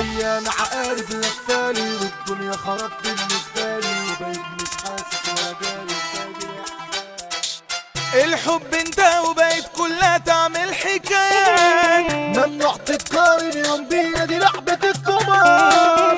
ايام عقارب لفالي والدنيا خرب بالنسبه لي وبقيت مش حاسس ولا داري فاجر احساس الحب انت وبقيت كلها تعمل حكايات ممنوع تتقارن يوم بينا دي لعبة الكبار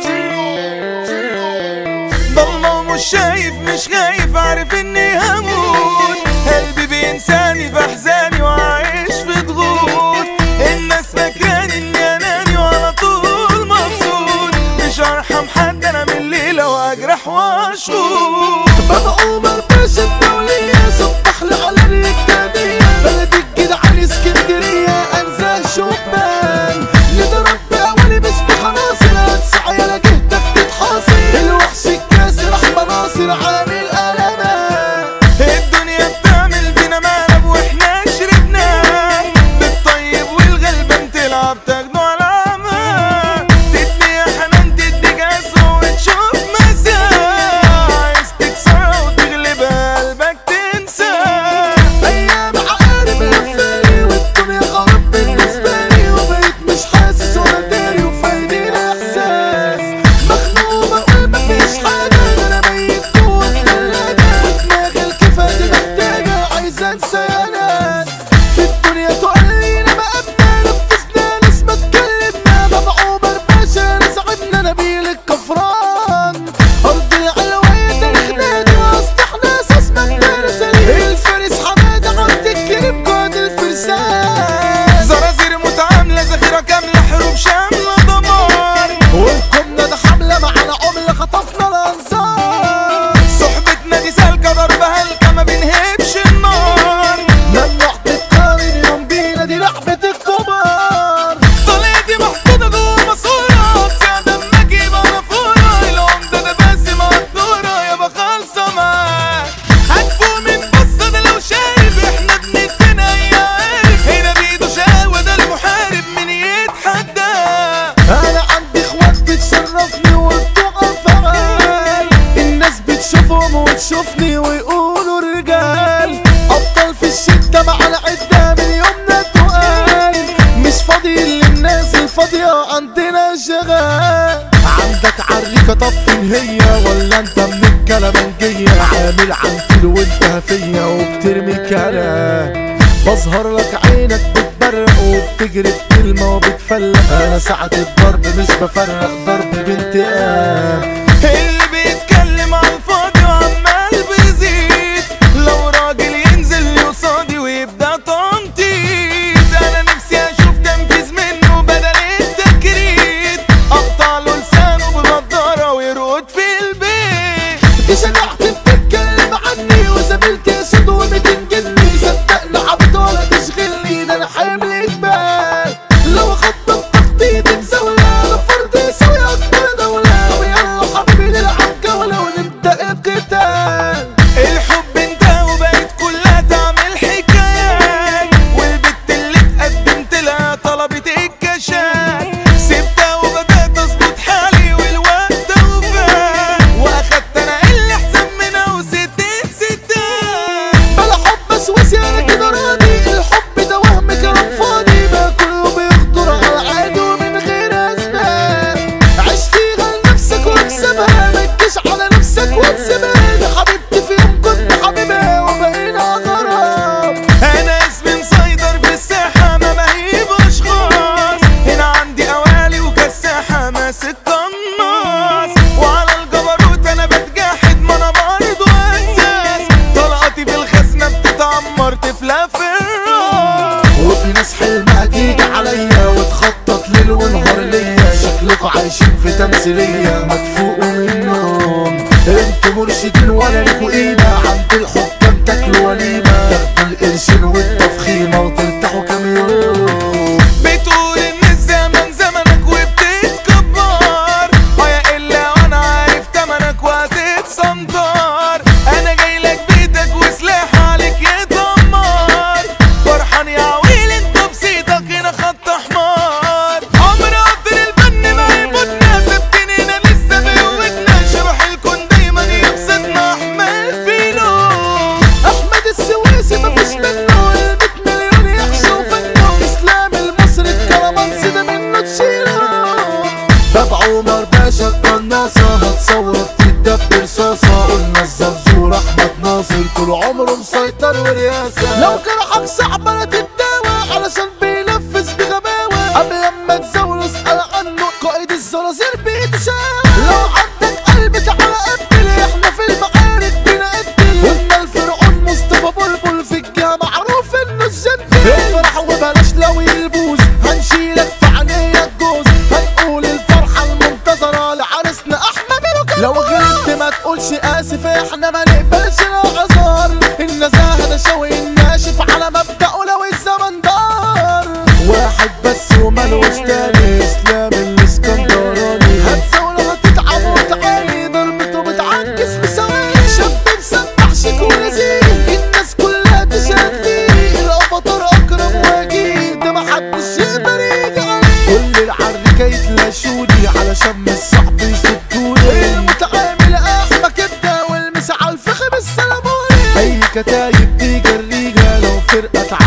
ضلمة ومش شايف مش خايف عارف اني هموت قلبي بينساني في احزاني وعايش في ضغوط الناس فاكراني اني اناني وعلى طول مبسوط مش هرحم حد انا من الليلة واجرح واشوط بابا عمر باشا الدولية صبح لي على الرجالية بلد الجدعان اسكندرية انزل شبان نضرب بأولي مش بخناصر هتسعى يا جهتك تتحاصر الوحش الكاسر احمى ناصر عامل قلمات الدنيا بتعمل فينا مقلب واحنا شربنا بالطيب والغلبان تلعب تاخده على عمى تدي يا حنان تدي جزء وتشوف مساء عايز تكسرها وتغلبها قلبك تنسى ايام عقارب لفالي والدنيا خرب بالنسبه لي وبقيت مش حاسس ولا داري وفايدي الاحساس مخنوق بقول مفيش حاجه انا ميت جوه الثلاجه ودماغي الكفايه محتاجه عايزه انسى يا ناس في الدنيا تقلينا ما قبنا نفسنا نسمة اتكلمنا بابا عمر باشا رزعنا نبيل الكفران ارض العلوية تاريخنا دي واصلحنا اساس مجدنا سليم الفارس حمادة عبد الكريم قائد الفرسان زرازير متعاملة ذخيرة كاملة حروب شاملة دمار والكمنا ده حملة معانا عملة خطفنا الانصار صحبتنا دي سالكة ضربها هلكة ما بنهبش النار ممنوع تتقارن يوم بينا دي لعبة الكبار طلعتي محطوطة جوه ماسورة بسعد اما اجيب انا فورة العمدة ده باسم مقدورة يابا خالصة معاك هتفوق من بصة ده لو شايف احنا بندفن اي عارف هنا بيده شقاوة ده المحارب من يتحدى انا عندي اخوات بتشرفني وبتوع فعال الناس بتشوفهم وتشوفني ويقولوا رجال ابطال في الشدة مع العدة من يومنا تقال مش فاضي للناس الفاضية عندنا شغال عندك عريكة طب فين هي ولا انت من الكلامنجية عامل عنتل وانت هفية وبترمي كلام بظهر لك عينك بتبرق وبتجري في كلمة وبتفلق انا ساعة الضرب مش بفرق ضرب بانتقام اللي بيتكلم على الفاضي وعمال بيزيد لو راجل ينزل لي قصادي ويبدا تنطيط انا نفسي اشوف تنفيذ منه بدل التكريت اقطع له لسانه بنضاره ويرقد في البيت دي شجاعتي بتتكلم عني وزميلتي سود وبتنجلني صدقني عبد ولا تشغلني ده انا حامل جبال لو خطط تخطيط مزاولة لفرد يسوي اكبر دولة ويلا حبيبي نلعب جولة ونبدأ القتال الحب انت وبقيت كلها تعمل حكايات والبت اللي اتقدمت لها طلبت الكشات سبتها وبدأت اظبط حالي والوقت وفات واخدت انا اللي احسن منها وستين ستات بلا حب اسوس انا كده راضي الحب ده وهم كلام فاضي ما كله بيخطر على العادي ومن غير اسباب عيش فيها لنفسك واكسبها ما تجيش على نفسك وتسيبها دي حبيبتي في يوم كنت حبيبها وبقينا غرام انا اسمي مسيطر في الساحة ما بهيب اشخاص هنا عندي اوالي وكساحة ماسك قناص وعلى الجبروت انا بتجاحد ما انا برضه اساس طلقاتي في الخزنة بتتعمر تفلى في الراس وفي ناس حلمها تيجي عليا وتخطط ليل ونهار ليا شكلكوا عايشين في تمثيلية مدفوقوا من النوم انتوا مرشدين ولا ليكوا قيمة عند الحكام تاكلوا وليمة تاخدوا القرشين والتفخيمة وترتاحوا كام يوم بتقول ان الزمن زمنك وبتتكبر اه يا الا وانا عارف تمنك وهتتسنطر انا جاي لك بيتك وسلاح عليك يدمر فرحان يا عويل انت بصيتك هنا خط احمر عمر قطر الفن ما يفوتنا ثابتين هنا لسه الثورة بتدب رصاصة قلنا الزنزور احمد ناصر طول عمره مسيطر ورياسة لو جرحك صعب انا تتداوى علشان بينفذ بغباوة قبل لما تزاول اسأل عنه قائد الزرازير بيتشاوى لو عندك قلب تعالى قبل احنا في المعارك بنقتل قلنا الفرعون مصطفى بلبل في الجهة معروف انه الجنتل افرح وبلاش لو يلبوس هنشيلك في عينيك جوز هنقول الفرحة المنتظرة لعرسنا احمد ركاب لو غلطت ما تقولش اسف احنا ما نقبلش الاعذار النزاهة ده شوي الناشف على مبدأه لو الزمن دار واحد بس ومالوش تاني اسلام الاسكندراني هتزول هتتعب وتعاني ضربته بتعكس في ثواني شاب مسبح شيك ولذيذ الناس كلها تشدي الافاتار اكرم واجي ده محدش يقدر يجي عليه كل العركة يتلاشوني علشان من الصعب يسدوني المتعامل احمى كبده والمس على الفخم السلموني اي كتايب تيجي الريجة لو فرقة